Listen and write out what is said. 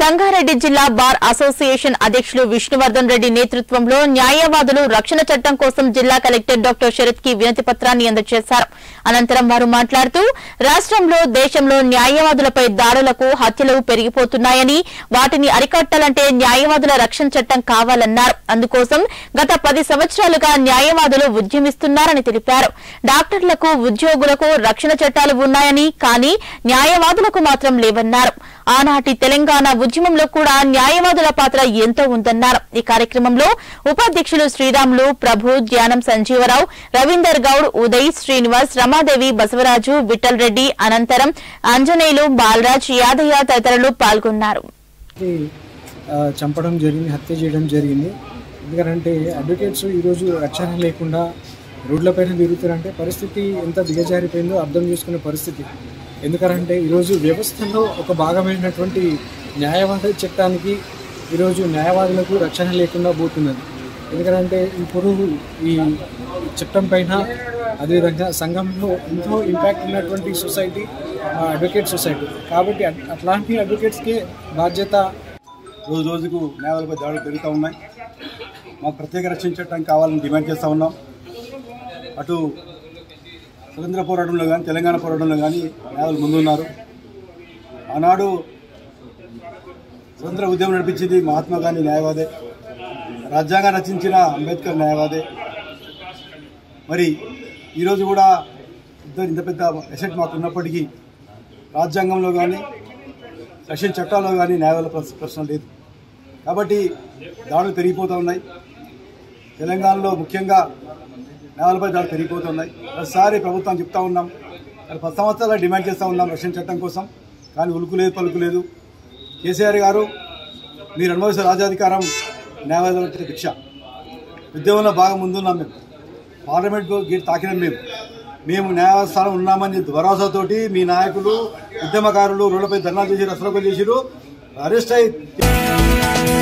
సంగారెడ్డి జిల్లా bar association అధ్యక్షులు విష్ణువర్ధన్ రెడ్డి నేతృత్వంలో న్యాయవాదులు రక్షణ చట్టం కోసం జిల్లా కలెక్టర్ డాక్టర్ శరత్ కి వినతి పత్రాన్ని అందజేశారు అనంతరం వారు మాట్లాడుతూ రాష్ట్రంలో దేశంలో న్యాయవాదులపై దాడులకు హత్యలు పెరిగిపోతున్నాయని వాటిని అరికట్టాలంటే న్యాయవాదుల రక్షణ చట్టం కావాలన్నారు అందుకోసం గత పది సంవత్సరాలుగా న్యాయవాదులు ఉద్యమిస్తున్నారని తెలిపారు డాక్టర్లకు ఉద్యోగులకు రక్షణ చట్టాలు ఉన్నాయని కానీ న్యాయవాదులకు మాత్రం లేవన్నారు ఆనాటి తెలంగాణ ఉద్యమంలో కూడా న్యాయవాదుల పాత్ర ఎంతో ఉందన్నారు ఈ కార్యక్రమంలో ఉపాధ్యక్షులు శ్రీరాములు ప్రభు ధ్యానం సంజీవరావు రవీందర్ గౌడ్ ఉదయ్ శ్రీనివాస్ రమాదేవి బసవరాజు విఠల్ రెడ్డి అనంతరం ఆంజనేయులు బాలరాజ్ యాదయ్య తదితరులు పాల్గొన్నారు ని, ఆ, చంపడం జరిగింది హత్య చేయడం జరిగింది ఎందుకంటే అడ్వకేట్స్ ఈరోజు రక్షణ లేకుండా రోడ్లపైన తిరుగుతారంటే పరిస్థితి ఎంత దిగజారిపోయిందో అర్థం చేసుకునే పరిస్థితి ఎందుకంటే ఈరోజు వ్యవస్థలో ఒక భాగమైనటువంటి న్యాయవాద చట్టానికి ఈరోజు న్యాయవాదులకు రక్షణ లేకుండా పోతున్నది ఎందుకంటే ఇప్పుడు ఈ చట్టం పైన అదేవిధంగా సంఘంలో ఎంతో ఇంపాక్ట్ ఉన్నటువంటి సొసైటీ అడ్వకేట్ సొసైటీ కాబట్టి అట్- అట్లాంటి అడ్వకేట్స్కే బాధ్యత రోజు రోజుకు న్యాయాలపై దాడులు పెరుగుతూ ఉన్నాయి మాకు ప్రత్యేక రక్షణ చట్టం కావాలని డిమాండ్ చేస్తూ ఉన్నాం అటు స్వతంత్ర పోరాటంలో కానీ తెలంగాణ పోరాటంలో కానీ న్యాయాలు ముందున్నారు ఆనాడు స్వతంత్ర ఉద్యమం నడిపించింది మహాత్మా గాంధీ న్యాయవాదే రాజ్యాంగం రచించిన అంబేద్కర్ న్యాయవాదే మరి ఈరోజు కూడా ఇద్దరు ఇంత పెద్ద ఎసెట్ మాకు ఉన్నప్పటికీ రాజ్యాంగంలో కానీ రష్యన్ చట్టాల్లో కానీ న్యాయవాద ప్రశ్న ప్రశ్న లేదు కాబట్టి దాడులు పెరిగిపోతూ ఉన్నాయి తెలంగాణలో ముఖ్యంగా న్యాయాలపై దాడులు పెరిగిపోతున్నాయి ప్రతిసారి ప్రభుత్వం చెప్తా ఉన్నాం మరి పది సంవత్సరాలు డిమాండ్ చేస్తూ ఉన్నాం రష్యన్ చట్టం కోసం కానీ ఉలుకు లేదు పలుకు లేదు కేసీఆర్ గారు మీరు అనుభవిస్తున్న రాజ్యాధికారం న్యాయవాదుల భిక్ష ఉద్యమంలో బాగా ముందున్నాం మేము పార్లమెంట్ గేట్ తాకినాం మేము మేము న్యాయస్థానం ఉన్నామని భరోసాతోటి మీ నాయకులు ఉద్యమకారులు రోడ్లపై ధర్నా చేసి రసలోకం చేసిరు అరెస్ట్ అయి